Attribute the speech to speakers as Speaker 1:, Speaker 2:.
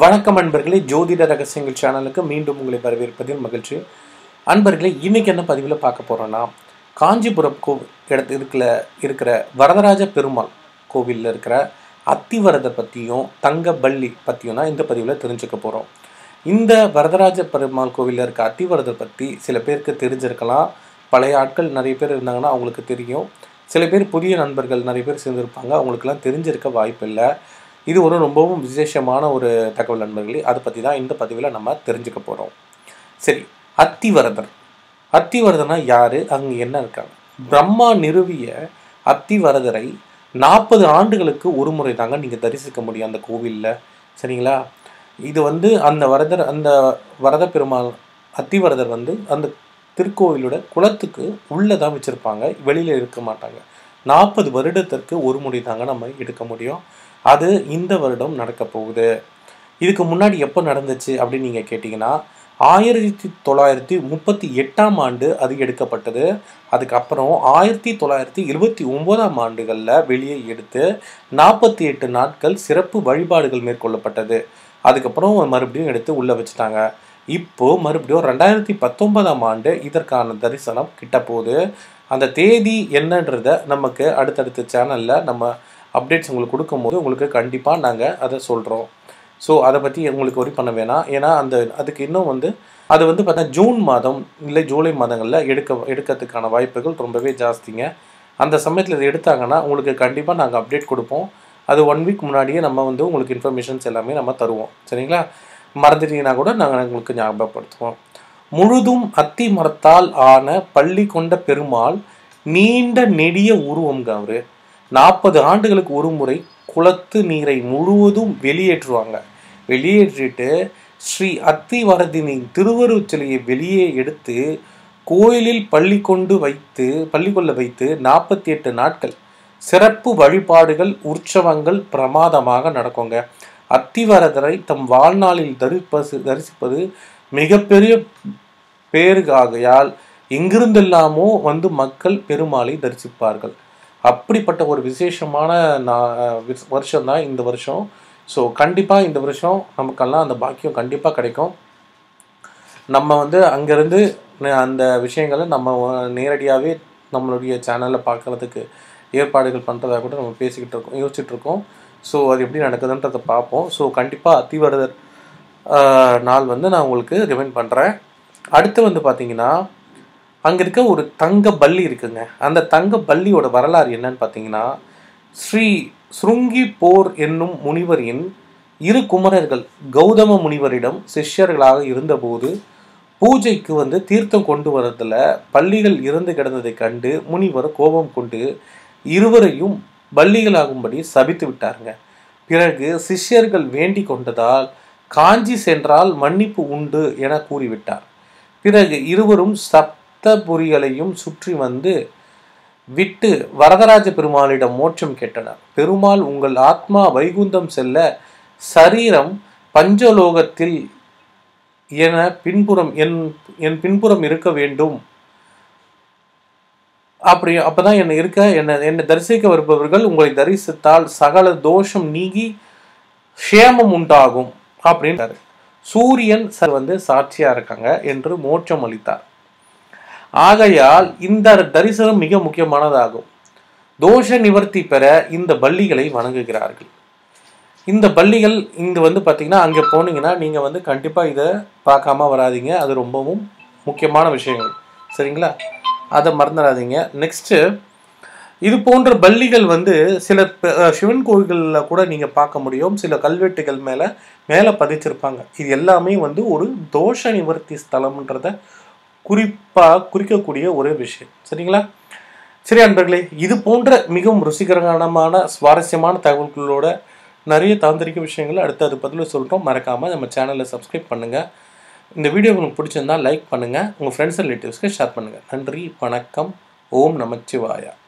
Speaker 1: வணக்கம் அன்பர்களே ஜோதிட ரகசியங்கள் சேனலுக்கு மீண்டும் உங்களை வரவேற்பதில் மகிழ்ச்சி அன்பர்களே இன்னைக்கு என்ன பதிவில் பார்க்க போறோம்னா காஞ்சிபுரம் கோ இடத்து இருக்கிற இருக்கிற வரதராஜ பெருமாள் கோவிலில் இருக்கிற அத்திவரதர் பற்றியும் தங்கபள்ளி பற்றியும் தான் இந்த பதிவில் தெரிஞ்சுக்க போகிறோம் இந்த வரதராஜ பெருமாள் கோவிலில் இருக்க அத்திவரதர் பற்றி சில பேருக்கு தெரிஞ்சிருக்கலாம் பழைய ஆட்கள் நிறைய பேர் இருந்தாங்கன்னா அவங்களுக்கு தெரியும் சில பேர் புதிய நண்பர்கள் நிறைய பேர் சேர்ந்துருப்பாங்க அவங்களுக்கெல்லாம் தெரிஞ்சிருக்க வாய்ப்பில்லை இது ஒரு ரொம்பவும் விசேஷமான ஒரு தகவல் நண்பர்களே அதை பற்றி தான் இந்த பதிவில் நம்ம தெரிஞ்சுக்க போகிறோம் சரி அத்திவரதர் அத்திவரதர்னா யார் அங்கே என்ன இருக்காங்க பிரம்மா நிறுவிய அத்திவரதரை நாற்பது ஆண்டுகளுக்கு ஒரு முறை தாங்க நீங்கள் தரிசிக்க முடியும் அந்த கோவிலில் சரிங்களா இது வந்து அந்த வரதர் அந்த வரத பெருமாள் அத்திவரதர் வந்து அந்த திருக்கோவிலோட குளத்துக்கு உள்ளே தான் வச்சுருப்பாங்க வெளியில் இருக்க மாட்டாங்க நாற்பது வருடத்திற்கு ஒரு முறை தாங்க நம்ம எடுக்க முடியும் அது இந்த வருடம் நடக்க போகுது இதுக்கு முன்னாடி எப்போ நடந்துச்சு அப்படின்னு நீங்கள் கேட்டிங்கன்னா ஆயிரத்தி தொள்ளாயிரத்தி முப்பத்தி எட்டாம் ஆண்டு அது எடுக்கப்பட்டது அதுக்கப்புறம் ஆயிரத்தி தொள்ளாயிரத்தி இருபத்தி ஒம்போதாம் ஆண்டுகளில் வெளியே எடுத்து நாற்பத்தி எட்டு நாட்கள் சிறப்பு வழிபாடுகள் மேற்கொள்ளப்பட்டது அதுக்கப்புறம் மறுபடியும் எடுத்து உள்ளே வச்சுட்டாங்க இப்போ மறுபடியும் ரெண்டாயிரத்தி பத்தொன்பதாம் ஆண்டு இதற்கான தரிசனம் கிட்ட போகுது அந்த தேதி என்னன்றத நமக்கு அடுத்தடுத்த சேனலில் நம்ம அப்டேட்ஸ் உங்களுக்கு கொடுக்கும்போது உங்களுக்கு கண்டிப்பாக நாங்கள் அதை சொல்கிறோம் ஸோ அதை பற்றி உங்களுக்கு ஒரி பண்ண வேணாம் ஏன்னா அந்த அதுக்கு இன்னும் வந்து அது வந்து பார்த்தா ஜூன் மாதம் இல்லை ஜூலை மாதங்களில் எடுக்க எடுக்கிறதுக்கான வாய்ப்புகள் ரொம்பவே ஜாஸ்திங்க அந்த சமயத்தில் இது எடுத்தாங்கன்னா உங்களுக்கு கண்டிப்பாக நாங்கள் அப்டேட் கொடுப்போம் அது ஒன் வீக் முன்னாடியே நம்ம வந்து உங்களுக்கு இன்ஃபர்மேஷன்ஸ் எல்லாமே நம்ம தருவோம் சரிங்களா மறந்துட்டீங்கன்னா கூட நாங்கள் உங்களுக்கு ஞாபகப்படுத்துவோம் முழுதும் அத்தி மரத்தால் ஆன பள்ளி கொண்ட பெருமாள் நீண்ட நெடிய உருவம்ங்க அவரு நாற்பது ஆண்டுகளுக்கு ஒரு முறை குளத்து நீரை முழுவதும் வெளியேற்றுவாங்க வெளியேற்றிட்டு ஸ்ரீ அத்திவரதினின் திருவருட் சிலையை வெளியே எடுத்து கோயிலில் பள்ளி கொண்டு வைத்து பள்ளி கொள்ள வைத்து நாற்பத்தி எட்டு நாட்கள் சிறப்பு வழிபாடுகள் உற்சவங்கள் பிரமாதமாக நடக்குங்க அத்திவரதரை தம் வாழ்நாளில் தரிப்பது தரிசிப்பது மிகப்பெரிய பேருகாகையால் எங்கிருந்தெல்லாமோ வந்து மக்கள் பெருமாளை தரிசிப்பார்கள் அப்படிப்பட்ட ஒரு விசேஷமான வருஷம் தான் இந்த வருஷம் ஸோ கண்டிப்பாக இந்த வருஷம் நமக்கெல்லாம் அந்த பாக்கியம் கண்டிப்பாக கிடைக்கும் நம்ம வந்து அங்கேருந்து அந்த விஷயங்களை நம்ம நேரடியாகவே நம்மளுடைய சேனலில் பார்க்குறதுக்கு ஏற்பாடுகள் பண்ணுறதா கூட நம்ம பேசிக்கிட்டு இருக்கோம் யோசிச்சுட்டு இருக்கோம் ஸோ அது எப்படி நடக்குதுன்றதை பார்ப்போம் ஸோ கண்டிப்பாக அத்திவரதர் நாள் வந்து நான் உங்களுக்கு ரிமைண்ட் பண்ணுறேன் அடுத்து வந்து பார்த்தீங்கன்னா அங்கே இருக்க ஒரு தங்க பள்ளி இருக்குங்க அந்த தங்க பள்ளியோட வரலாறு என்னன்னு பார்த்தீங்கன்னா ஸ்ரீ ஸ்ருங்கி போர் என்னும் முனிவரின் இரு குமரர்கள் கௌதம முனிவரிடம் சிஷ்யர்களாக இருந்தபோது பூஜைக்கு வந்து தீர்த்தம் கொண்டு வரதில் பள்ளிகள் இறந்து கிடந்ததை கண்டு முனிவர் கோபம் கொண்டு இருவரையும் பள்ளிகளாகும்படி சபித்து விட்டாருங்க பிறகு சிஷ்யர்கள் வேண்டிக் கொண்டதால் காஞ்சி சென்றால் மன்னிப்பு உண்டு என கூறிவிட்டார் பிறகு இருவரும் சப்தபுரிகளையும் சுற்றி வந்து விட்டு வரதராஜ பெருமாளிடம் மோட்சம் கேட்டனர் பெருமாள் உங்கள் ஆத்மா வைகுந்தம் செல்ல சரீரம் பஞ்சலோகத்தில் என பின்புறம் என் என் பின்புறம் இருக்க வேண்டும் அப்படி அப்பதான் என்னை இருக்க என்னை என்னை தரிசிக்க வருபவர்கள் உங்களை தரிசித்தால் சகல தோஷம் நீங்கி க்ஷேமம் உண்டாகும் அப்படின்றாரு சூரியன் சார் வந்து சாட்சியா இருக்காங்க என்று மோட்சம் அளித்தார் ஆகையால் இந்த தரிசனம் மிக முக்கியமானதாகும் தோஷ நிவர்த்தி பெற இந்த பள்ளிகளை வணங்குகிறார்கள் இந்த பள்ளிகள் இங்கே வந்து பார்த்தீங்கன்னா அங்கே போனீங்கன்னா நீங்கள் வந்து கண்டிப்பாக இதை பார்க்காம வராதிங்க அது ரொம்பவும் முக்கியமான விஷயங்கள் சரிங்களா அதை மறந்துடாதீங்க நெக்ஸ்ட்டு இது போன்ற பள்ளிகள் வந்து சில சிவன் கோயில்களில் கூட நீங்கள் பார்க்க முடியும் சில கல்வெட்டுகள் மேலே மேலே பதிச்சிருப்பாங்க இது எல்லாமே வந்து ஒரு தோஷ நிவர்த்தி ஸ்தலம்ன்றத குறிப்பாக குறிக்கக்கூடிய ஒரு விஷயம் சரிங்களா சரி அன்பர்களே இது போன்ற மிகவும் ருசிகரமான சுவாரஸ்யமான தகவல்களோட நிறைய தாந்திரிக விஷயங்கள் அடுத்து அது பதில் சொல்கிறோம் மறக்காமல் நம்ம சேனலை சப்ஸ்கிரைப் பண்ணுங்கள் இந்த வீடியோ உங்களுக்கு பிடிச்சிருந்தா லைக் பண்ணுங்கள் உங்கள் ஃப்ரெண்ட்ஸ் ரிலேட்டிவ்ஸ்க்கு ஷேர் பண்ணுங்கள் நன்றி வணக்கம் ஓம் நமச்சிவாயா